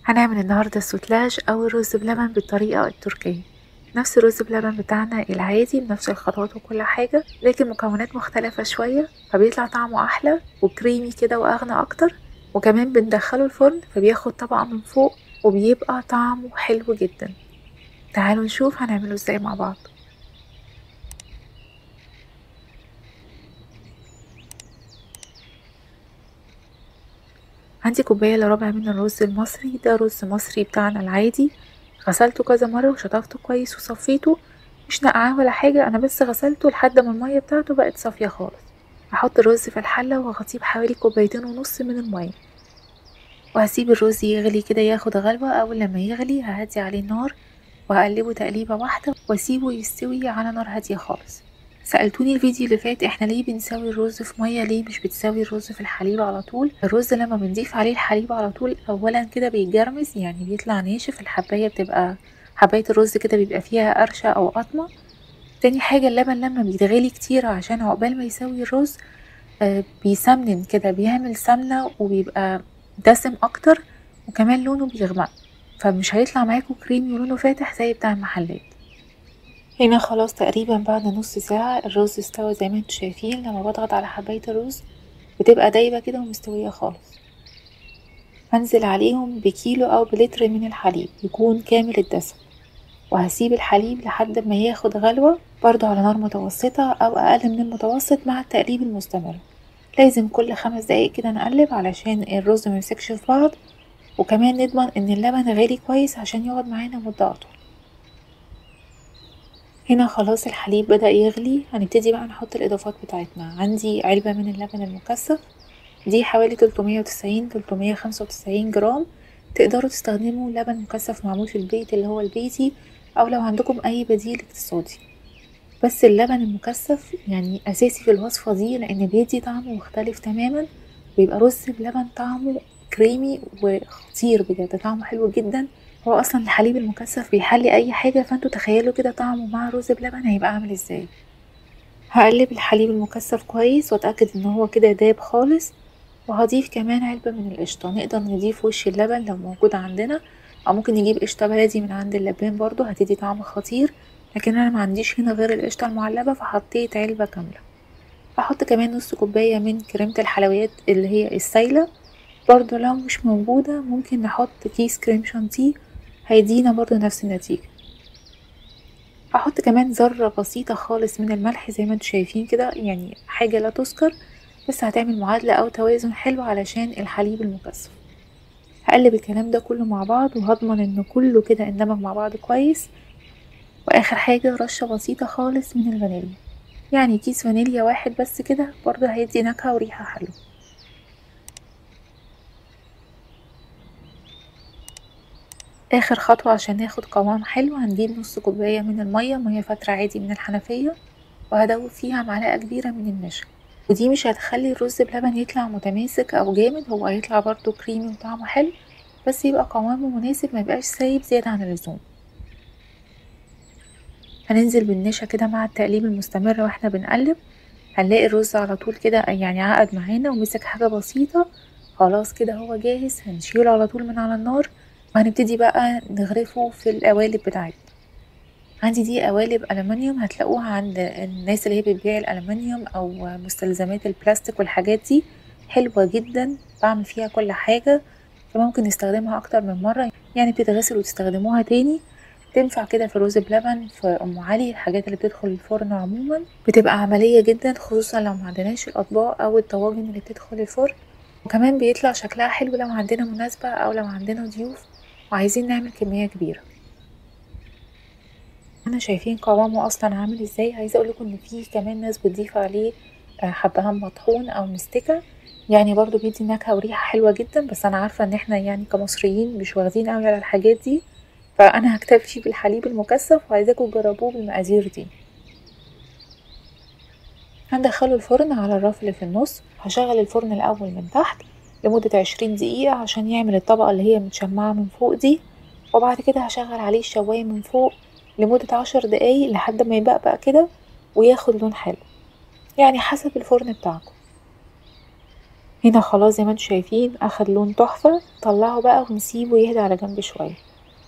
هنعمل النهاردة السوتلاج أو الرز بلبن بالطريقة التركية نفس الرز بلبن بتاعنا العادي بنفس الخطوات وكل حاجة لكن مكونات مختلفة شوية فبيطلع طعمه أحلى وكريمي كده وأغنى أكتر وكمان بندخله الفرن فبياخد طبقة من فوق وبيبقى طعمه حلو جدا تعالوا نشوف هنعمله ازاي مع بعض عندي كوباية الا ربع من الرز المصري ده رز مصري بتاعنا العادي غسلته كذا مرة وشطفته كويس وصفيته مش نقعاه ولا حاجة انا بس غسلته لحد ما المية بتاعته بقت صافية خالص هحط الرز في الحلة وهغطيه بحوالي كوبايتين ونص من المية وهسيب الرز يغلي كده ياخد غلوة اول لما يغلي ههدي عليه النار وهقلبه تقليبة واحدة واسيبه يستوي على نار هادية خالص سألتوني الفيديو اللي فات احنا ليه بنسوي الرز في مية ليه مش بتسوي الرز في الحليب على طول الرز لما بنضيف عليه الحليب على طول اولا كده بيتجرمز يعني بيطلع ناشف الحباية بتبقى حباية الرز كده بيبقى فيها قرشة او قطمة تاني حاجة اللبن لما بيتغلي كتير عشان عقبال ما يسوي الرز آه بيسمنن كده بيعمل سمنة وبيبقى دسم اكتر وكمان لونه بيغمق فمش هيطلع معاكم كريمي ولونه فاتح زي بتاع المحلات هنا خلاص تقريبا بعد نص ساعة الرز استوى زي ما انتوا شايفين لما بضغط على حباية الرز بتبقى دايبة كده ومستوية خالص هنزل عليهم بكيلو او بلتر من الحليب يكون كامل الدسم وهسيب الحليب لحد ما ياخد غلوة برضو على نار متوسطة او اقل من المتوسط مع التقليب المستمر لازم كل خمس دقايق كده نقلب علشان الرز ميمسكش في بعض وكمان نضمن ان اللبن غالي كويس عشان يقعد معانا مدة اطول هنا خلاص الحليب بدأ يغلي هنبتدي بقى نحط الاضافات بتاعتنا عندي علبة من اللبن المكثف دي حوالي 390 395 جرام تقدروا تستخدموا لبن مكثف معمول في البيت اللي هو البيتي او لو عندكم اي بديل اقتصادي بس اللبن المكثف يعني اساسي في الوصفة دي لان بيدي طعم مختلف تماما بيبقى رز بلبن طعمه كريمي وخطير بجد طعمه حلو جدا هو اصلا الحليب المكثف بيحلي اي حاجه فانتوا تخيلوا كده طعمه مع رز بلبن هيبقى عامل ازاي هقلب الحليب المكثف كويس واتاكد ان هو كده داب خالص وهضيف كمان علبه من القشطه نقدر نضيف وش اللبن لو موجود عندنا او ممكن نجيب قشطه بلدي من عند اللبان برضو هتدي طعم خطير لكن انا ما عنديش هنا غير القشطه المعلبه فحطيت علبه كامله هحط كمان نص كوبايه من كريمه الحلويات اللي هي السايله برضو لو مش موجودة ممكن نحط كيس كريم شانتيه هيدينا برضو نفس النتيجة هحط كمان ذرة بسيطة خالص من الملح زي ما انتوا شايفين كده يعني حاجة لا تذكر بس هتعمل معادلة او توازن حلو علشان الحليب المكثف هقلب الكلام ده كله مع بعض وهضمن ان كله كده اندمج مع بعض كويس واخر حاجة رشة بسيطة خالص من الفانيليا يعني كيس فانيليا واحد بس كده برضو هيدي نكهة وريحة حلوة اخر خطوة عشان ناخد قوام حلو هنجيب نص كوباية من المية مية فترة عادي من الحنفية وهدوب فيها معلقة كبيرة من النشا ودي مش هتخلي الرز بلبن يطلع متماسك او جامد هو هيطلع برضو كريمي وطعمه حلو بس يبقى قوامه مناسب ما يبقاش سايب زيادة عن اللزوم هننزل بالنشا كده مع التقليب المستمر واحنا بنقلب هنلاقي الرز على طول كده يعني عقد معانا ومسك حاجة بسيطة خلاص كده هو جاهز هنشيله على طول من على النار وهنبتدي بقى نغرفه في القوالب بتاعتنا عندي دي قوالب ألمنيوم هتلاقوها عند الناس اللي هي بتبيع الألمنيوم أو مستلزمات البلاستيك والحاجات دي حلوة جدا بعمل فيها كل حاجة فممكن نستخدمها أكتر من مرة يعني بتتغسل وتستخدموها تاني تنفع كده في رز بلبن في أم علي الحاجات اللي بتدخل الفرن عموما بتبقى عملية جدا خصوصا لو معندناش الأطباق أو الطواجن اللي بتدخل الفرن وكمان بيطلع شكلها حلو لو عندنا مناسبة أو لو عندنا ضيوف وعايزين نعمل كمية كبيرة انا شايفين قوامه اصلا عامل ازاي عايزه اقول لكم ان في كمان ناس بتضيف عليه حبهان مطحون او مستكه يعني برضو بيدي نكهه وريحه حلوه جدا بس انا عارفه ان احنا يعني كمصريين مش واخدين قوي على الحاجات دي فانا هكتفي بالحليب المكثف وعايزاكم تجربوه بالمقادير دي هندخله الفرن على الرف اللي في النص هشغل الفرن الاول من تحت لمدة عشرين دقيقة عشان يعمل الطبقة اللي هي متشمعة من فوق دي وبعد كده هشغل عليه الشواية من فوق لمدة عشر دقايق لحد ما يبقبق كده وياخد لون حلو يعني حسب الفرن بتاعكم هنا خلاص زي ما انتم شايفين اخد لون تحفة طلعه بقى ونسيبه يهدى على جنب شوية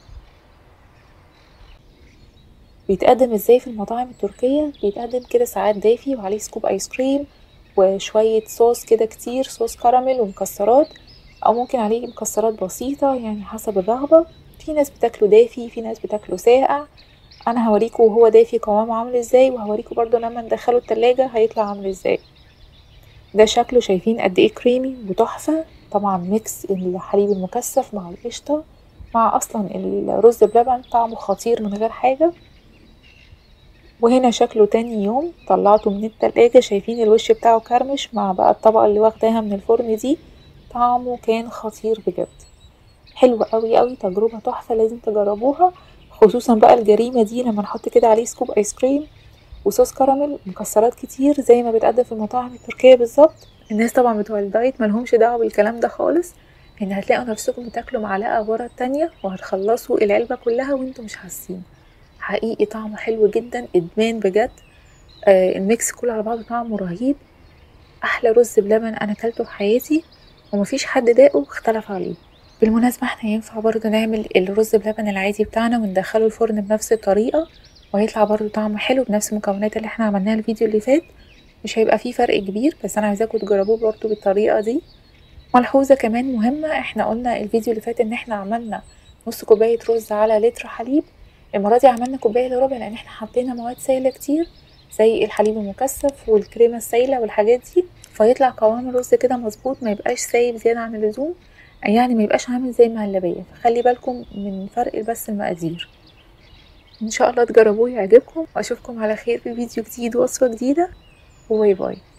بيتقدم ازاي في المطاعم التركية بيتقدم كده ساعات دافي وعليه سكوب ايس كريم وشوية صوص كده كتير صوص كراميل ومكسرات او ممكن عليه مكسرات بسيطة يعني حسب الرغبة في ناس بتاكله دافي في ناس بتاكله ساقع انا هوريكم وهو دافي قوامه عامل ازاي وهوريكم برضو لما ندخله التلاجة هيطلع عامل ازاي ده شكله شايفين قد ايه كريمي وتحفة طبعا ميكس الحليب المكثف مع القشطة مع اصلا الرز بلبن طعمه خطير من غير حاجة وهنا شكله تاني يوم طلعته من التلاجة شايفين الوش بتاعه كرمش مع بقى الطبقة اللي واخداها من الفرن دي طعمه كان خطير بجد حلو قوي قوي تجربة تحفة لازم تجربوها خصوصا بقى الجريمة دي لما نحط كده عليه سكوب ايس كريم وصوص كراميل مكسرات كتير زي ما بتقدم في المطاعم التركية بالظبط الناس طبعا بتوع الدايت ملهمش دعوة بالكلام ده خالص ان هتلاقوا نفسكم بتاكلوا معلقة ورا التانية وهتخلصوا العلبة كلها وانتوا مش حاسين حقيقي طعمه حلو جدا ادمان بجد آه الميكس كله على بعضه طعمه رهيب احلى رز بلبن انا اكلته في حياتي ومفيش حد داقه اختلف عليه بالمناسبة احنا ينفع برضو نعمل الرز بلبن العادي بتاعنا وندخله الفرن بنفس الطريقة وهيطلع برضو طعمه حلو بنفس المكونات اللي احنا عملناها الفيديو اللي فات مش هيبقى فيه فرق كبير بس انا عايزاكم تجربوه برضو بالطريقة دي ملحوظة كمان مهمة احنا قلنا الفيديو اللي فات ان احنا عملنا نص كوباية رز على لتر حليب المرة دي عملنا كوباية الا ربع لان احنا حطينا مواد سايلة كتير زي الحليب المكثف والكريمة السايلة والحاجات دي فيطلع قوام الرز كده مظبوط ما يبقاش سايب زيادة عن اللزوم يعني ما يبقاش عامل زي المهلبية فخلي بالكم من فرق بس المقادير ان شاء الله تجربوه يعجبكم واشوفكم على خير في فيديو جديد ووصفة جديدة وباي باي